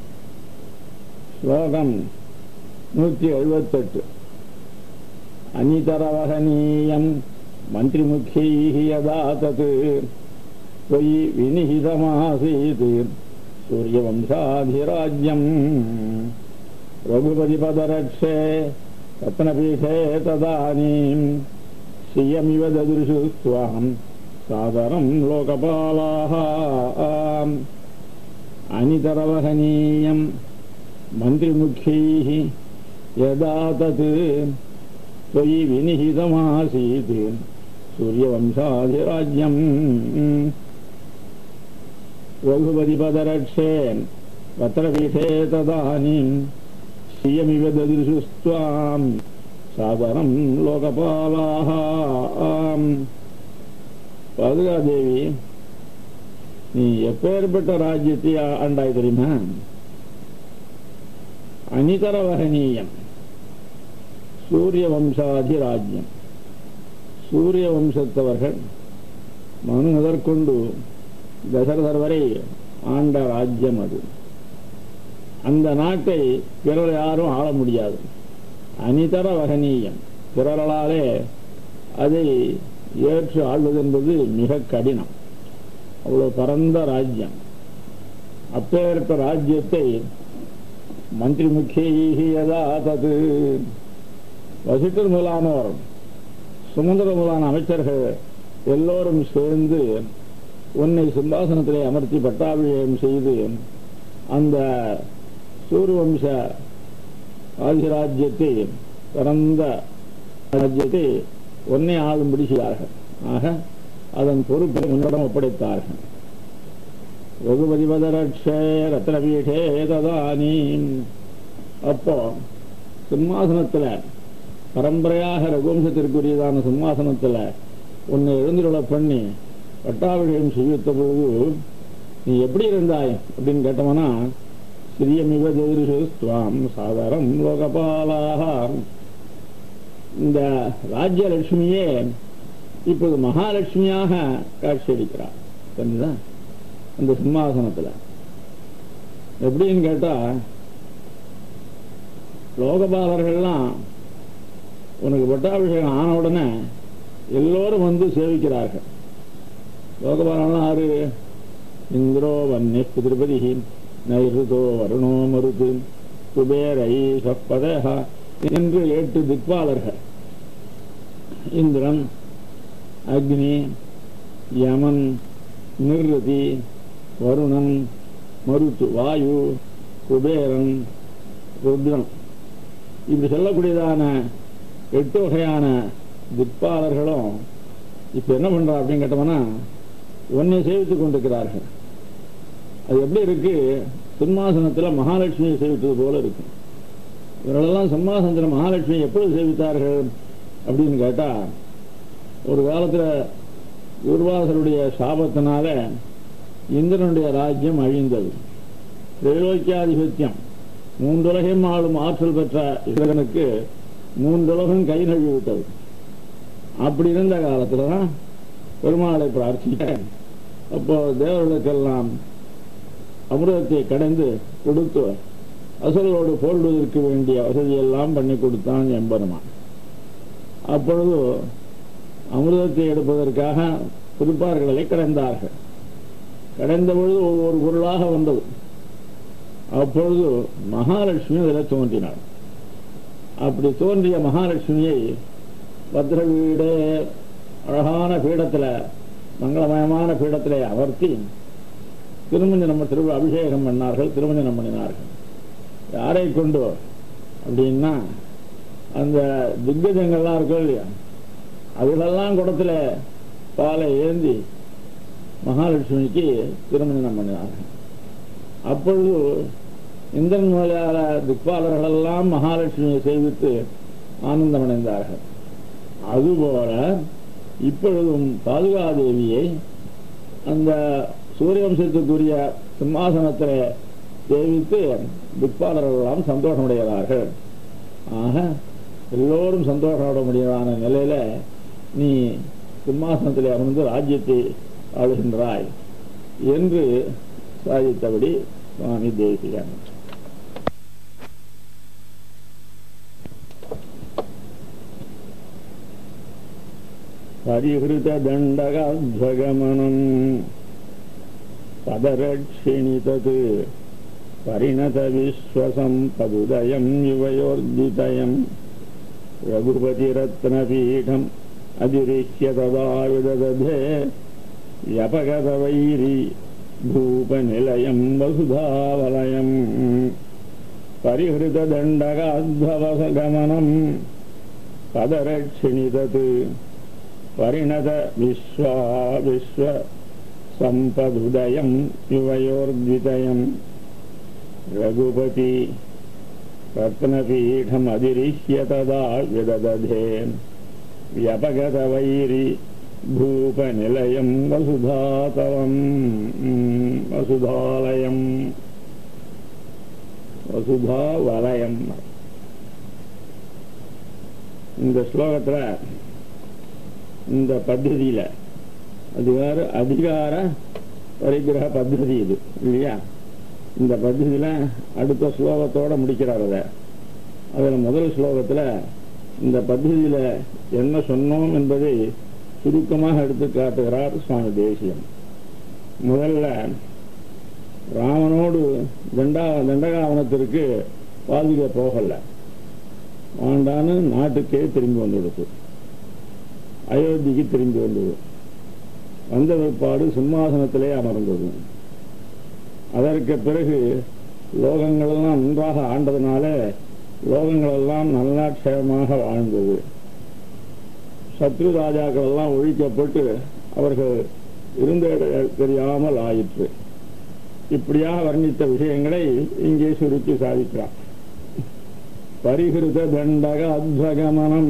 ஸ்லோகம் நூற்றி எழுபத்தெட்டு அனிதரவகனீயம் மந்திரிமுக்கியைः यदा तत् त्वयि विनिहितमासीत् सूर्यवंशाधिराज्यम् रघुपतिपदरक्षे रत्नपीठे तदानीम् श्रियमिव ददृशु स्वाम् सादरम् लोकपालाः अनितरवहनीयम् मन्त्रिमुख्यैः यदा तत् त्वयि विनिहितमासीत् सूर्यवंशाधिराज्यम् रघुपतिपदरक्षे रत्रपीठे तदानीम् श्रियमिव ददृशुस्त्वाम् சாதனம் லோகபாலாக பாதுகாதேவி நீ எப்பேற்பட்ட ராஜ்யத்தை ஆண்டாய் தெரியுமா அனிதரவகனீயம் சூரிய வம்சாதி ராஜ்யம் சூரிய வம்சத்தவர்கள் மனு முதற்கொண்டு தசரதர் வரை ஆண்ட ராஜ்யம் அது அந்த நாட்டை பிறர் யாரும் ஆள முடியாது அனிதர வகனீயம் பிறர்களாலே அதை ஏற்று ஆள்வது என்பது மிக கடினம் அவ்வளவு பரந்த ராஜ்யம் அப்பேற்பட்ட ராஜ்யத்தை மந்திரி முக்கியதா தது வசிட்டர் முதலானோர் சுமந்திர முதலான அமைச்சர்கள் எல்லோரும் சேர்ந்து உன்னை சிம்மாசனத்திலே அமர்த்தி பட்டாபிஷேகம் செய்து அந்த சூரியவம்ச ஆதிராஜ்யத்தை பிறந்த ராஜ்யத்தை ஒன்னே ஆளும்படி செய்தார்கள் ஆக அதன் பொறுப்பை உன்னிடம் ஒப்படைத்தார்கள் ரகுபதிபதரட்சே ரத்னபீடே ததானீம் அப்போ சிம்மாசனத்தில் பரம்பரையாக ரகுவம்சத்திற்குரியதான சிம்மாசனத்தில் உன்னை எழுந்துருள பண்ணி பட்டாபிஷேகம் செய்வித்த பொழுது நீ எப்படி இருந்தாய் அப்படின்னு கேட்டோம்னா சிறியமிவ ஜோதிஷுஸ்துவாம் சாதாரம் லோகபாலாக இந்த ராஜ்யலட்சுமியே இப்போது மகாலட்சுமியாக காட்சியளிக்கிறார் தெரிஞ்சுதா அந்த சிம்மாசனத்தில் எப்படின்னு கேட்டா லோகபாலர்கள்லாம் உனக்கு பட்டாபிஷேகம் ஆன உடனே எல்லோரும் வந்து சேவிக்கிறார்கள் லோகபாலன்லாம் ஆறு இந்திரோ வன்னி திருப்பதி நைருதோ வருணோ மருது குபேரை சப்பதேகா என்று எட்டு திக்பாலர்கள் இந்திரன் அக்னி யமன் நிர்ருதி வருணன் மருத்து வாயு குபேரன் ருத்ரன் இப்படி சொல்லக்கூடியதான எட்டு வகையான திக்பாலர்களும் இப்ப என்ன பண்றா அப்படின்னு கேட்டோம்னா ஒன்னை சேவித்துக் கொண்டிருக்கிறார்கள் அது எப்படி இருக்கு சிம்மாசனத்துல மகாலட்சுமியை சேவித்தது போல இருக்கு இவர்களெல்லாம் சிம்மாசனத்துல மகாலட்சுமியை எப்பொழுது சேவித்தார்கள் அப்படின்னு கேட்டா ஒரு காலத்துல துர்வாசருடைய சாபத்தினால இந்திரனுடைய ராஜ்யம் அழிந்தது திரைலோக்கியாதிபத்தியம் மூன்றுலகம் ஆளும் ஆற்றல் பெற்ற இந்திரனுக்கு மூன்றுலகம் கை நழுவி விட்டது அப்படி இருந்த காலத்துல தான் பெருமாளை பிரார்த்திக்க அப்போ தேவர்களுக்கெல்லாம் அமிர்தத்தை கடைந்து கொடுத்து அசலோடு போடுவதற்கு வேண்டிய வசதியெல்லாம் பண்ணி கொடுத்தான் எம்பெருமான் அப்பொழுது அமிர்தத்தை எடுப்பதற்காக திருப்பார்களை கடைந்தார்கள் கடைந்த பொழுது ஒவ்வொரு பொருளாக வந்தது அப்பொழுது மகாலட்சுமி அதில் தோன்றினாள் அப்படி தோன்றிய மகாலட்சுமியை பத்திர வீடு அழகான பீடத்தில் மங்களமயமான பீடத்திலே அமர்த்தி திருமஞ்சனம் திரு அபிஷேகம் பண்ணார்கள் திருமஞ்சனம் பண்ணினார்கள் யாரை கொண்டு அப்படின்னா அந்த திக்கஜங்கள்லாம் இருக்கும் இல்லையா அதுகளெல்லாம் குடத்துல பாலை ஏந்தி மகாலட்சுமிக்கு திருமணம் பண்ணினார்கள் அப்பொழுது இந்திரன் முதலான திக்பாலர்களெல்லாம் மகாலட்சுமியை சேவித்து ஆனந்தமடைந்தார்கள் அதுபோல இப்பொழுதும் பாதுகாதேவியை அந்த சூரிய வம்சத்துக்குரிய சிம்மாசனத்தில் சேவித்து திக்பாலர்கள் எல்லாம் சந்தோஷமடைகிறார்கள் ஆக எல்லோரும் சந்தோஷப்பட முடியாத நிலையில நீ சிம்மாசனத்தில் அமர்ந்து ராஜ்யத்தை ஆளுகின்றாய் என்று சாதித்தபடி சுவாமி தேசிகன் பரிஹிருத தண்டகாத்வகமனம் பதரட்சிணி தத் परिणत विश्वसम्पदुदयम् युवयोर्जितयम् रघुपतिरत्नपीठम् अधिरिह्य तदा विददधे व्यपगतवैरि भूपनिलयम् वसुधावलयम् परिहृतदण्डकाद्भवसगमनम् पदरक्षिणि तत् परिणत विश्वा विश्वसम्पदुदयम् युवयोर्द्वितयम् रघुपति रत्नपीठमधिरिह्य तदा विददधे व्यपगतवैरि भूपनिलयम् वसुधातवम् वसुधालयम् வசுதாவலயம் இந்த ஸ்லோகத்துல இந்த பద్ధதியில அது வேறு அதிகார பரிகிரக பద్ధதி இது இல்லையா இந்த பద్ధதியில அடுத்த ஸ்லோகத்தோட முடிக்கிறார் அதை அதில் முதல் ஸ்லோகத்தில் இந்த பద్ధதியில என்ன சொன்னோம் என்பதை சுருக்கமாக எடுத்து காட்டுகிறார் சுவாமி தேசியம் முதல்ல ராமனோடு தண்டா தண்டகாவனத்திற்கு பாதுகா போகல வாண்டான்னு நாட்டுக்கே திரும்பி வந்து கொடுத்து அயோத்திக்கு திரும்பி வந்தது வந்த பிற்பாடு சிம்மாசனத்திலே அமர்ந்தது அதற்கு பிறகு லோகங்களெல்லாம் நன்றாக ஆண்டதுனால லோகங்களெல்லாம் நல்லா க்ஷேமமாக வாழ்ந்தது சத்ரு ராஜாக்கள் எல்லாம் ஒழிக்கப்பட்டு அவர்கள் இருந்த இடம் தெரியாமல் ஆயிற்று இப்படியாக வர்ணித்த விஷயங்களை இங்கே சுருக்கி சாதிக்கிறார் பரிகிருத தண்டக அத்வகமனம்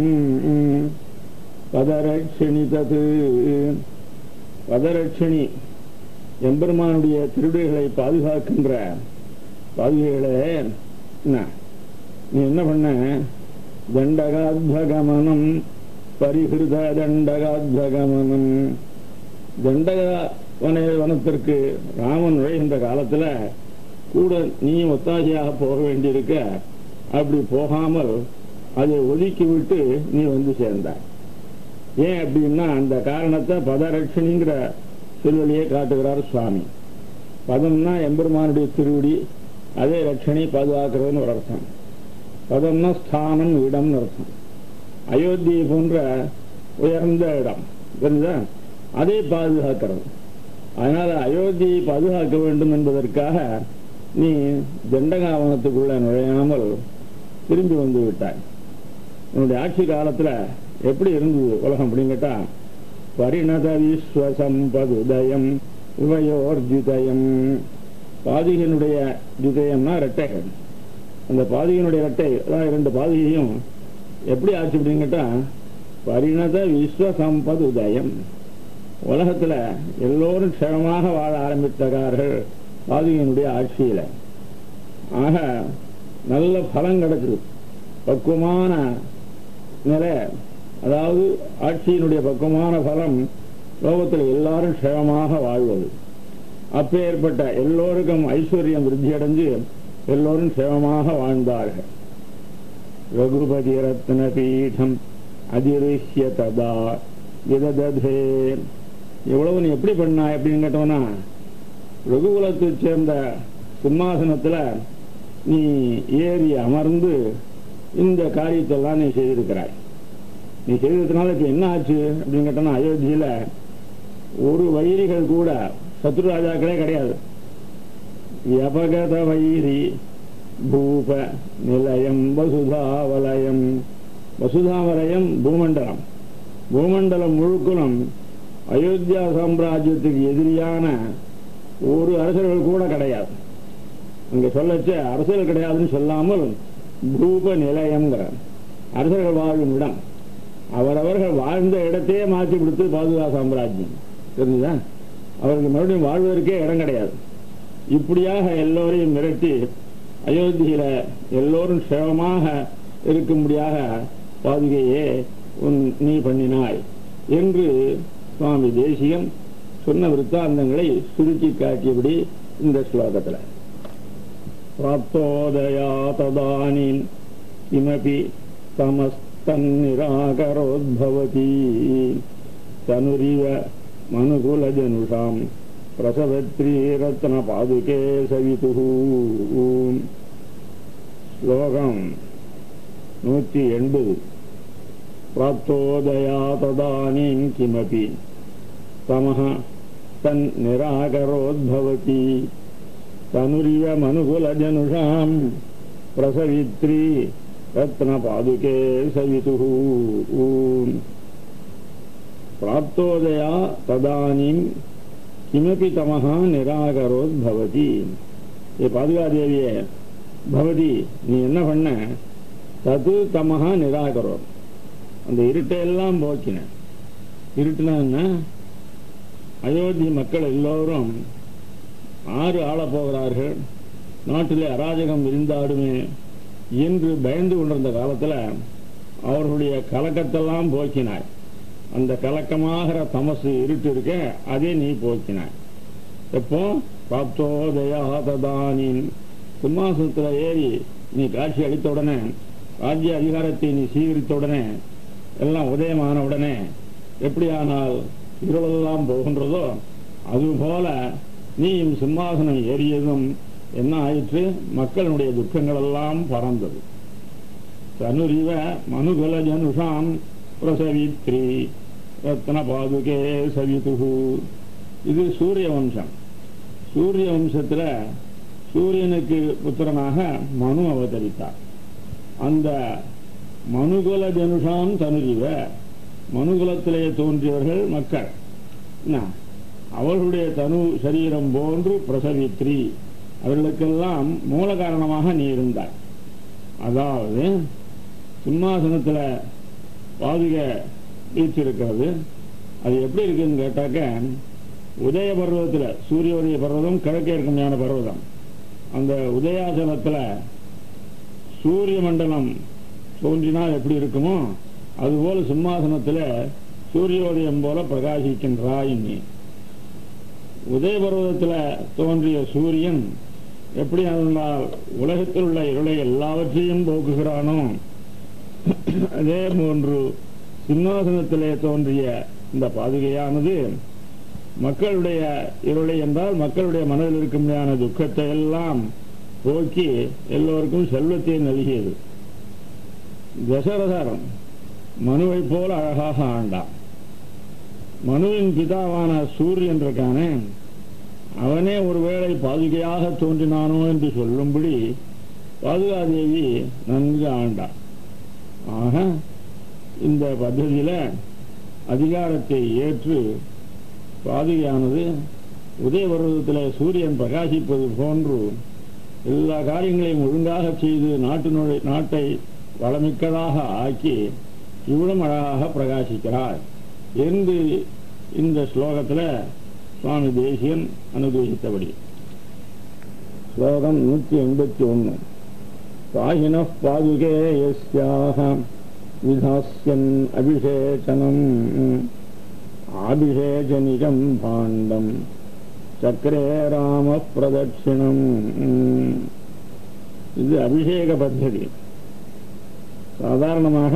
பதரட்சிணி தது பதரட்சிணி எம்பெருமானுடைய திருடுகளை பாதுகாக்கின்ற பாதுகைகளே என்ன நீ என்ன பண்ண தண்டகாத்வகமனம் பரிகிருத தண்டகாத்வகமனம் தண்டக வன வனத்திற்கு ராமன் நுழைகின்ற காலத்துல கூட நீ ஒத்தாசையாக போக வேண்டியிருக்க அப்படி போகாமல் அதை ஒதுக்கி விட்டு நீ வந்து சேர்ந்தாய் ஏன் அப்படின்னா அந்த காரணத்தை பதரட்சணிங்கிற சொல்வழியே காட்டுகிறார் சுவாமி பதம்னா எம்பெருமானுடைய திருவடி அதே ரட்சணி பாதுகாக்கிறதுன்னு ஒரு அர்த்தம் பதம்னா ஸ்தானம் இடம்னு அர்த்தம் அயோத்தியை போன்ற உயர்ந்த இடம் புரியுதா அதை பாதுகாக்கிறது அதனால அயோத்தியை பாதுகாக்க வேண்டும் என்பதற்காக நீ தண்டகாவனத்துக்குள்ள நுழையாமல் திரும்பி வந்து விட்டாய் உன்னுடைய ஆட்சி காலத்துல எப்படி இருந்தது உலகம் அப்படின்னு கேட்டா பரிணத விஸ்வசம்பதுதயம் உபயோர்ஜிதயம் பாதிகனுடைய ஜுதயம்னா ரெட்டைகள் அந்த பாதிகனுடைய ரெட்டை அதான் இரண்டு பாதிகையும் எப்படி ஆச்சு அப்படின்னு கேட்டா பரிணத விஸ்வசம்பது உதயம் உலகத்துல எல்லோரும் க்ஷமமாக வாழ ஆரம்பித்தார்கள் பாதிகனுடைய ஆட்சியில ஆக நல்ல பலம் கிடைச்சது பக்குவமான நிலை அதாவது ஆட்சியினுடைய பக்குவமான பலம் லோகத்தில் எல்லாரும் க்ஷமமாக வாழ்வது அப்பேற்பட்ட எல்லோருக்கும் ஐஸ்வர்யம் விருத்தி அடைஞ்சு எல்லோரும் க்ஷமமாக வாழ்ந்தார்கள் ரகுபதி ரத்ன பீடம் அதிருஷ்ய ததா விததே எவ்வளவு நீ எப்படி பண்ணாய் அப்படின்னு கேட்டோம்னா ரகுகுலத்தை சேர்ந்த சிம்மாசனத்துல நீ ஏறி அமர்ந்து இந்த காரியத்தெல்லாம் நீ செய்திருக்கிறாய் நீ செய்ததுனால இப்ப என்ன ஆச்சு அப்படின்னு கேட்டோம்னா அயோத்தியில ஒரு வைரிகள் கூட சத்ரு ராஜாக்களே கிடையாது வியபகத வைரி பூப நிலையம் வசுதாவலயம் வசுதாவலயம் பூமண்டலம் பூமண்டலம் முழுக்கலும் அயோத்தியா சாம்ராஜ்யத்துக்கு எதிரியான ஒரு அரசர்கள் கூட கிடையாது அங்க சொல்லச்ச அரசர்கள் கிடையாதுன்னு சொல்லாமல் பூப நிலையம்ங்கிற அரசர்கள் வாழும் இடம் அவரவர்கள் வாழ்ந்த இடத்தையே மாற்றி கொடுத்து பாதுகா சாம்ராஜ்யம் தெரிஞ்சுதா அவருக்கு மறுபடியும் வாழ்வதற்கே இடம் கிடையாது இப்படியாக எல்லோரையும் மிரட்டி அயோத்தியில எல்லோரும் சிரமமாக இருக்கும்படியாக பாதுகையே உன் நீ பண்ணினாய் என்று சுவாமி தேசியம் சொன்ன விருத்தாந்தங்களை சுருக்கி காட்டியபடி இந்த ஸ்லோகத்துல பிராப்தோதயா ததானீம் கிமபி தமஸ்தன்னிராகரோத்பவதி தனுரிவ மனுகுலஜனுஷாம் பிரசவத்ரீ ரத்ன பாதுகே சவிது ஸ்லோகம் நூற்றி எண்பது प्राप्तोदया तदानीं किमपि तमः तन्निराकरोद्भवति तनुरिव मनुकुलजनुषां प्रसवित्री रत्नपादुके सवितुः प्राप्तोदया तदानीं किमपि तमः निराकरोद्भवति ये பாதுகாதேவியே பவதி நீ என்ன பண்ண தது தமஹா நிராகரோ அந்த இருட்டையெல்லாம் போக்கின இருட்டுனா அயோத்தி மக்கள் எல்லோரும் ஆறு ஆளப் போகிறார்கள் நாட்டிலே அராஜகம் விரிந்தாடுமே என்று பயந்து கொண்டிருந்த காலத்துல அவர்களுடைய கலக்கத்தெல்லாம் போக்கினாய் அந்த கலக்கமாகிற தமசு இருட்டு இருக்க அதே நீ போக்கினாய் எப்போ பிராப்தோதயா ததானின் சிம்மாசனத்துல ஏறி நீ காட்சி அளித்த உடனே ராஜ்ய அதிகாரத்தை நீ சீகரித்த உடனே எல்லாம் உதயமான உடனே எப்படியானால் இருளெல்லாம் போகின்றதோ அதுபோல நீயும் சிம்மாசனம் ஏறியதும் என்ன ஆயிற்று மக்களுடைய துக்கங்கள் எல்லாம் பறந்தது தனுரிவ மனுகுல ஜனுஷாம் பிரசவித்ரி ரத்ன பாதுகே சவிதுகு இது சூரிய வம்சம் சூரிய வம்சத்துல சூரியனுக்கு புத்திரனாக மனு அவதரித்தார் அந்த மனுகுல ஜனுஷாம் தனுரிவ மனுகுலத்திலே தோன்றியவர்கள் மக்கள் என்ன அவர்களுடைய தனு சரீரம் போன்று பிரசவித்ரி அவர்களுக்கெல்லாம் மூல காரணமாக நீ இருந்தாய் அதாவது சிம்மாசனத்துல பாதுக வீச்சிருக்கிறது அது எப்படி இருக்குன்னு கேட்டாக்க உதய பர்வத்துல சூரிய உதய பர்வதம் கிழக்கே இருக்குமையான பர்வதம் அந்த உதயாசனத்துல சூரிய மண்டலம் தோன்றினால் எப்படி இருக்குமோ அதுபோல சிம்மாசனத்துல சூரியோதயம் போல பிரகாசிக்கின்றாய் நீ உதயபர்வதத்துல தோன்றிய சூரியன் எப்படி இருந்தால் உலகத்தில் உள்ள இருளை எல்லாவற்றையும் போக்குகிறானோ அதே போன்று சிம்மாசனத்திலே தோன்றிய இந்த பாதுகையானது மக்களுடைய இருளை என்றால் மக்களுடைய மனதில் இருக்கும்படியான துக்கத்தை எல்லாம் போக்கி எல்லோருக்கும் செல்வத்தை நல்கியது தசரதரம் மனுவைப் போல அழகாக ஆண்டான் மனுவின் பிதாவான சூரியன் இருக்கானே அவனே ஒருவேளை பாதுகையாக தோன்றினானோ என்று சொல்லும்படி பாதுகாதேவி நன்கு ஆண்டான் ஆக இந்த பദ്ധதியில அதிகாரத்தை ஏற்று பாதுகையானது உதயபர்வதத்தில் சூரியன் பிரகாசிப்பது போன்று எல்லா காரியங்களையும் ஒழுங்காக செய்து நாட்டினுடைய நாட்டை வளமிக்கதாக ஆக்கி இவ்வளவு அழகாக பிரகாசிக்கிறார் என்று இந்த ஸ்லோகத்தில் சுவாமி தேசியன் அனுகிரகித்தபடி ஸ்லோகம் நூற்றி எண்பத்தி ஒன்று பாகின பாதுகே யஸ்யாக விதாஸ்யன் அபிஷேச்சனம் ஆபிஷேகனிகம் பாண்டம் சக்கரே ராம பிரதட்சிணம் இது அபிஷேக பத்ததி சாதாரணமாக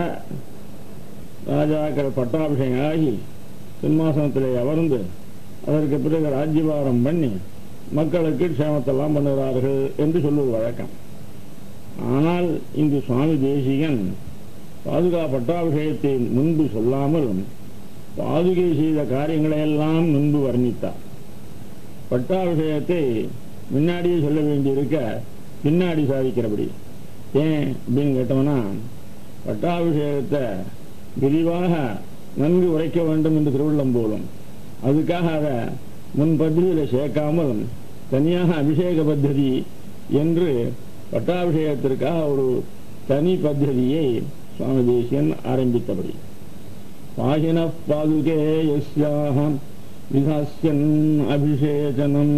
ராஜாக்கள் பட்டாபிஷேகம் ஆகி சிம்மாசனத்திலே அமர்ந்து அதற்கு பிறகு ராஜ்யபாரம் பண்ணி மக்களுக்கு க்ஷேமத்தெல்லாம் பண்ணுகிறார்கள் என்று சொல்வது வழக்கம் ஆனால் இங்கு சுவாமி தேசிகன் பாதுகா பட்டாபிஷேகத்தை முன்பு சொல்லாமல் பாதுகை செய்த காரியங்களை எல்லாம் முன்பு வர்ணித்தார் பட்டாபிஷேகத்தை முன்னாடியே சொல்ல வேண்டியிருக்க பின்னாடி சாதிக்கிறபடி ஏன் அப்படின்னு கேட்டோம்னா பட்டாபிஷேகத்தை விரிவாக நன்கு உரைக்க வேண்டும் என்று திருவள்ளம் போலும் அதுக்காக அதை முன் பத்திரிகையில் சேர்க்காமல் தனியாக அபிஷேக பத்ததி என்று பட்டாபிஷேகத்திற்காக ஒரு தனி பத்ததியை சுவாமி தேசியன் ஆரம்பித்தபடி பாகின பாதுகே யஸ்யாகம் விதாஸ்யன் அபிஷேகனம்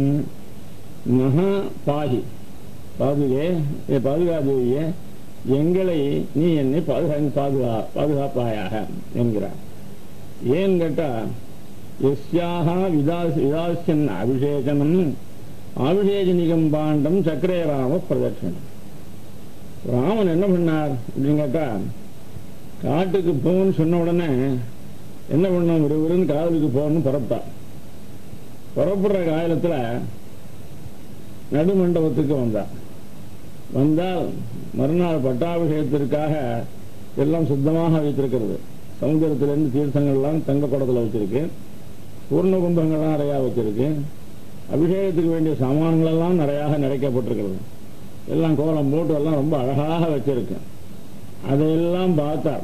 மகா பாகி பாதுகே ஏ பாதுகாதேவியே எங்களை நீ என்னை பாதுகா பாதுகா பாதுகாப்பாயாக என்கிறார் ஏன் கேட்டா எஸ்யாக விதாஸ் விதாசியன் அபிஷேகனம் அபிஷேகனிகம் பாண்டம் சக்கரே ராம பிரதட்சணம் ராமன் என்ன பண்ணார் அப்படின்னு கேட்டா காட்டுக்கு போன்னு சொன்ன உடனே என்ன பண்ணோம் விறுவிறுன்னு காவலுக்கு போகணும்னு புறப்பட்டார் புறப்படுற காலத்தில் நடுமண்டபத்துக்கு வந்தார் வந்தால் மறுநாள் பட்டாபிஷேகத்திற்காக எல்லாம் சுத்தமாக வைத்திருக்கிறது சமுதிரத்திலிருந்து தீர்த்தங்கள்லாம் தங்க குடத்தில் வச்சிருக்கு பூர்ண கும்பங்கள்லாம் நிறையா வச்சிருக்கு அபிஷேகத்துக்கு வேண்டிய சாமான்கள் எல்லாம் நிறையாக நிறைக்கப்பட்டிருக்கிறது எல்லாம் கோலம் போட்டு எல்லாம் ரொம்ப அழகாக வச்சிருக்கு அதையெல்லாம் பார்த்தார்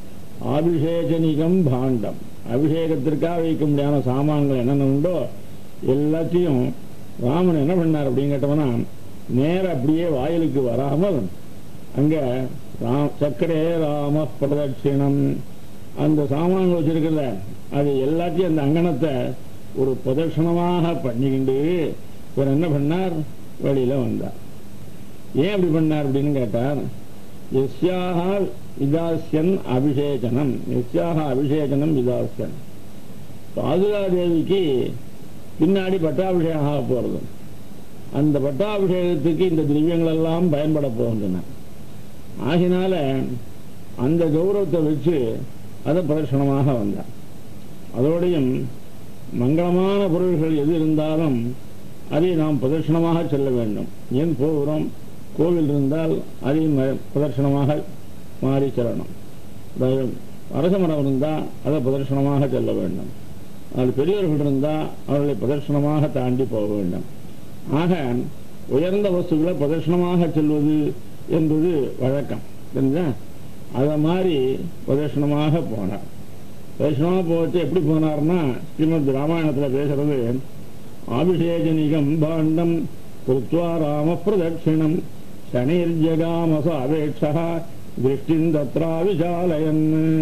அபிஷேகனிகம் பாண்டம் அபிஷேகத்திற்காக வைக்க முடியாத சாமான்கள் என்னென்ன உண்டோ எல்லாத்தையும் ராமன் என்ன பண்ணார் அப்படின்னு கேட்டோம்னா நேர அப்படியே வாயிலுக்கு வராமல் அங்க ராம் சக்கரே ராம பிரதட்சிணம் அந்த சாமான்கள் வச்சிருக்கிறத அது எல்லாத்தையும் அந்த அங்கணத்தை ஒரு பிரதட்சணமாக பண்ணிக்கிண்டு இவர் என்ன பண்ணார் வெளியில வந்தார் ஏன் அப்படி பண்ணார் அப்படின்னு கேட்டார் எஸ்யாக விதாசியன் அபிஷேகனம் எஸ்யாக அபிஷேகனம் விதாசியன் பாதுகாதேவிக்கு பின்னாடி பட்டாபிஷேகம் ஆக போறது அந்த பட்டாபிஷேகத்துக்கு இந்த திரவியங்கள் எல்லாம் பயன்பட போகின்றன ஆகினால அந்த கௌரவத்தை வச்சு அதை பிரதர்ஷனமாக வந்தார் அதோடையும் மங்களமான பொருள்கள் எது இருந்தாலும் அதை நாம் பிரதர்ஷனமாக செல்ல வேண்டும் ஏன் போகிறோம் கோவில் இருந்தால் அதை ம- பிரதர்ஷனமாக மாறி செல்லணும் அதாவது அரச மரம் இருந்தால் அதை பிரதர்ஷனமாக செல்ல வேண்டும் அது பெரியவர்கள் இருந்தால் அவர்களை பிரதர்ஷனமாக தாண்டி போக வேண்டும் ஆக உயர்ந்த வஸ்துக்களை பிரதர்ஷனமாக செல்வது என்பது வழக்கம் தெரிஞ்சா அதை மாதிரி பிரதர்ஷனமாக போனார் பிரதர்ஷனமாக போச்சு எப்படி போனார்னா ஸ்ரீமத் ராமாயணத்தில் பேசுறது அபிஷேகனிகம் பாண்டம் கிருத்வா ராம பிரதட்சிணம் சனிர்ஜகாமச அபேட்சா திருஷ்டின் தத்ரா விசாலயன்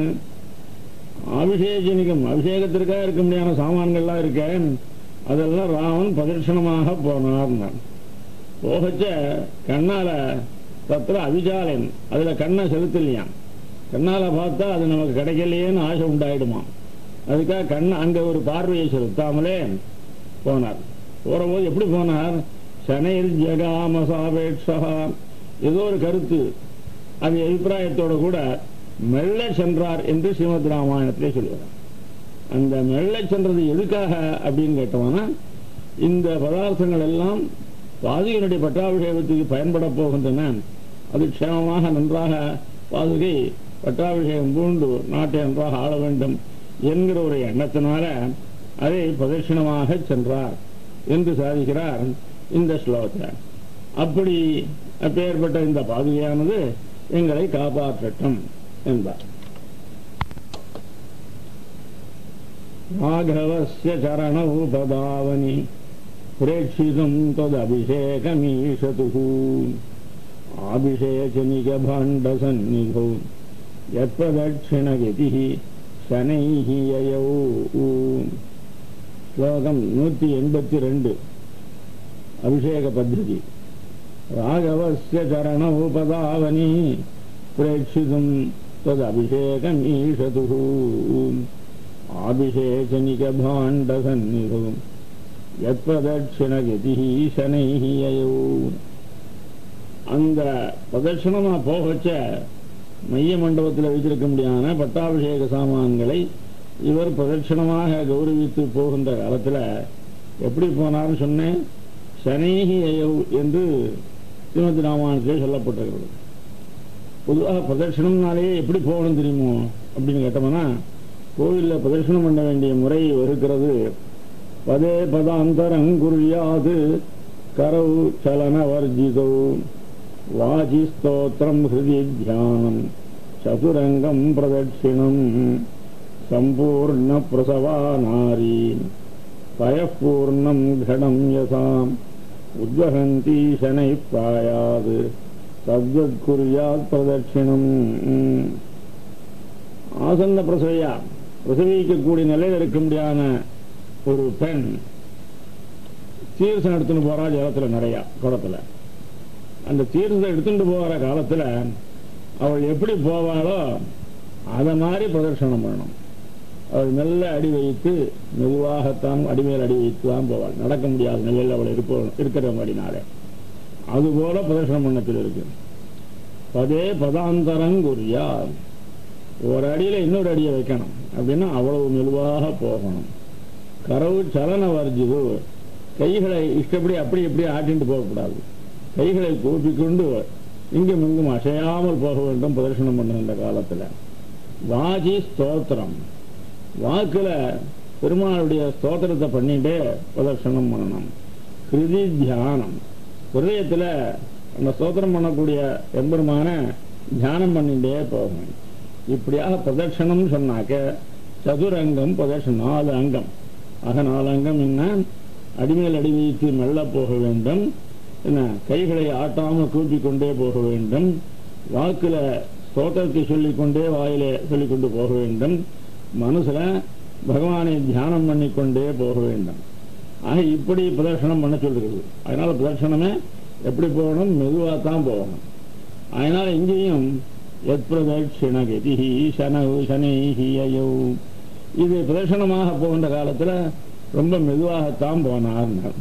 அபிஷேகனிகம் அபிஷேகத்திற்காக இருக்க முடியாத சாமான்கள்லாம் இருக்க அதெல்லாம் ராமன் பிரதட்சணமாக போனார் போகச்ச கண்ணால தத்திர அவிசாலன் அதுல கண்ணை செலுத்தலையாம் கண்ணால பார்த்தா அது நமக்கு கிடைக்கலையேன்னு ஆசை உண்டாயிடுமா அதுக்காக கண்ணை அங்க ஒரு பார்வையை செலுத்தாமலே போனார் போறபோது எப்படி போனார் சனையில் ஜெகாமசாபேட்சா ஏதோ ஒரு கருத்து அது அபிப்பிராயத்தோட கூட மெல்ல சென்றார் என்று ஸ்ரீமத் ராமாயணத்திலே சொல்லுவார் அந்த மெல்ல சென்றது எதுக்காக அப்படின்னு கேட்டோம்னா இந்த பதார்த்தங்கள் எல்லாம் பாதுகையினுடைய பட்டாபிஷேகத்துக்கு பயன்பட போகின்றன அது க்ஷேமமாக நன்றாக பாதுகை பட்டாபிஷேகம் பூண்டு நாட்டை நன்றாக ஆள வேண்டும் என்கிற ஒரு எண்ணத்தினால அதை பிரதட்சிணமாக சென்றார் என்று சாதிக்கிறார் இந்த ஸ்லோகத்தில் அப்படி அப்பேற்பட்ட இந்த பாதுகையானது எங்களை காப்பாற்றட்டும் என்பார் ராகவஸ்ய சரணௌ பதாவனி பிரேட்சிதும் ததபிஷேகமீஷதுः ஆபிஷேகனிகபாண்டசன்னிகौ யத்பிரதட்சிணகதிः சனைः யயௌ ஸ்லோகம் நூற்றி எண்பத்தி ரெண்டு அபிஷேக பద్ధதி ராகவஸ்ய சரணௌ பதாவனி பிரேட்சிதும் ததபிஷேகமீஷதுः ஆபிஷேகனிகபாண்டசன்னிகौ யத்பிரதட்சிணகதிः சனைः யயௌ அந்த பிரதட்சணமா போகச்ச மைய மண்டபத்தில் வைத்திருக்க முடியாத பட்டாபிஷேக சாமான்களை இவர் பிரதட்சணமாக கௌரவித்து போகின்ற காலத்தில் எப்படி போனார்னு சொன்னேன் சனேகி அயவ் என்று ஸ்ரீமதி ராமாயணத்திலே சொல்லப்பட்டிருக்கிறது பொதுவாக பிரதட்சணம்னாலே எப்படி போகணும் தெரியுமோ அப்படின்னு கேட்டோம்னா கோவிலில் பிரதட்சணம் பண்ண வேண்டிய முறை இருக்கிறது பதே பதாந்தரங்குரியாது கரவு சலனவர்ஜிதோ வாஜி ஸ்தோத்திரம் ஹிருதி தியானம் சதுரங்கம் பிரதட்சிணம் சம்பூர்ண பிரசவா நாரி பயப்பூர்ணம் கடம் யசாம் உத்வகந்தி சனை பிராயாது தத்வத் குறியாத் பிரதட்சிணம் ஆசந்த பிரசவையா பிரசவிக்கக்கூடிய நிலையில் இருக்க முடியாத ஒரு பெண் தீர்த்தம் எடுத்துன்னு போறா ஜலத்துல நிறையா குளத்துல அந்த தீர்த்தத்தை எடுத்துட்டு போகிற காலத்துல அவள் எப்படி போவாளோ அதை மாதிரி பிரதர்ஷனம் பண்ணணும் அவள் மெல்ல அடி வைத்து மெதுவாகத்தான் அடிமேல் அடி வைத்து தான் போவாள் நடக்க முடியாத நிலையில் அவள் இருப்ப இருக்கிறவங்கடினாலே அதுபோல பிரதர்ஷனம் பண்ணத்தில் இருக்கு பதே பதாந்தரங்குரியா ஒரு அடியில இன்னொரு அடியை வைக்கணும் அப்படின்னா அவ்வளவு மெதுவாக போகணும் கரவு சலன வர்ஜிது கைகளை இஷ்டப்படி அப்படி இப்படி ஆட்டிட்டு போகக்கூடாது கைகளை கூப்பிக்கொண்டு இங்கும் இங்கும் அசையாமல் போக வேண்டும் பிரதர்ஷனம் பண்ணுகின்ற காலத்தில் வாஜி ஸ்தோத்திரம் வாக்குல பெருமாளுடைய ஸ்தோத்திரத்தை பண்ணிட்டே பிரதர்ஷனம் பண்ணணும் ஹிருதி தியானம் ஹிருதயத்தில் அந்த ஸ்தோத்திரம் பண்ணக்கூடிய எம்பெருமான தியானம் பண்ணிட்டே போகணும் இப்படியாக பிரதட்சணம் சொன்னாக்க சதுரங்கம் பிரதட்சணம் நாலு அங்கம் ஆக நாலு அங்கம் என்ன அடிமேல் அடி வைத்து மெல்ல போக வேண்டும் என்ன கைகளை ஆட்டாமல் கூப்பிக் கொண்டே போக வேண்டும் வாக்குல ஸ்தோத்திரத்தை சொல்லிக்கொண்டே வாயிலே சொல்லிக்கொண்டு போக வேண்டும் மனசுல பகவானை தியானம் பண்ணிக்கொண்டே போக வேண்டும் ஆக இப்படி பிரதர்ஷனம் பண்ண சொல்லுகிறது அதனால பிரதர்ஷனமே எப்படி போகணும் மெதுவாக தான் போகணும் அதனால இங்கேயும் எத் பிரதட்சிணகதி சனவு சனைஹி அயௌ இது பிரதர்ஷனமாக போகின்ற காலத்துல ரொம்ப மெதுவாகத்தான் போனார்னார்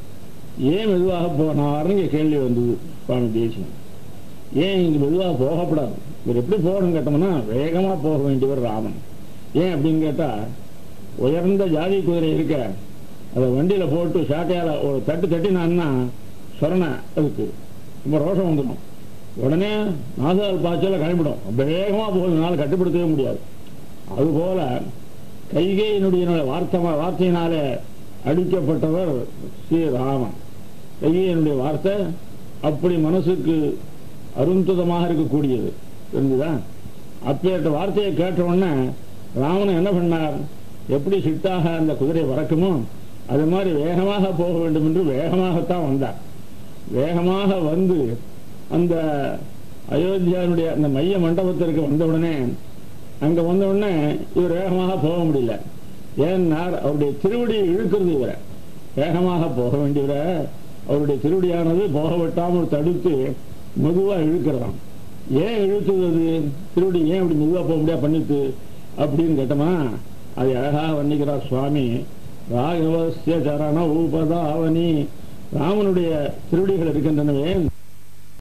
ஏன் மெதுவாக போனார்னு இங்க கேள்வி வந்தது சுவாமி தேசியம் ஏன் இங்க மெதுவாக போகக்கூடாது இவர் எப்படி போகணும்னு கேட்டோம்னா வேகமா போக வேண்டியவர் ராமன் ஏன் அப்படின்னு கேட்டா உயர்ந்த ஜாதி குதிரை இருக்க அதை வண்டியில போட்டு சாட்டையால ஒரு தட்டு தட்டினான்னா சொரண அதுக்கு ரொம்ப ரோஷம் வந்துடும் உடனே நாசால் பாய்ச்சல கிளம்பிடும் வேகமா போகிறதுனால கட்டுப்படுத்தவே முடியாது அதுபோல கைகையினுடைய வார்த்தை வார்த்தையினாலே அடிக்கப்பட்டவர் ஸ்ரீராமன் கைகையினுடைய வார்த்தை அப்படி மனசுக்கு அருந்துதமாக இருக்கக்கூடியது தெரிஞ்சுதா அப்பேற்ற வார்த்தையை கேட்ட உடனே ராமன் என்ன பண்ணார் எப்படி சிட்டாக அந்த குதிரை பறக்குமோ அது மாதிரி வேகமாக போக வேண்டும் என்று வேகமாகத்தான் வந்தார் வேகமாக வந்து அந்த அயோத்தியானுடைய அந்த மைய மண்டபத்திற்கு வந்த உடனே அங்க வந்த உடனே இவர் வேகமாக போக முடியல ஏன்னார் அவருடைய திருவடி இழுக்கிறது இவரை வேகமாக போக வேண்டியவரை அவருடைய திருவடியானது போக விட்டாமல் தடுத்து மெதுவா இழுக்கிறதாம் ஏன் இழுத்தது அது திருவடி ஏன் இப்படி மெதுவா போக முடியாது பண்ணிட்டு அப்படின்னு கேட்டோமா அது அழகாக வர்ணிக்கிறார் சுவாமி ராகவசிய சரண உபதாவனி ராமனுடைய திருவடிகள் இருக்கின்றனவே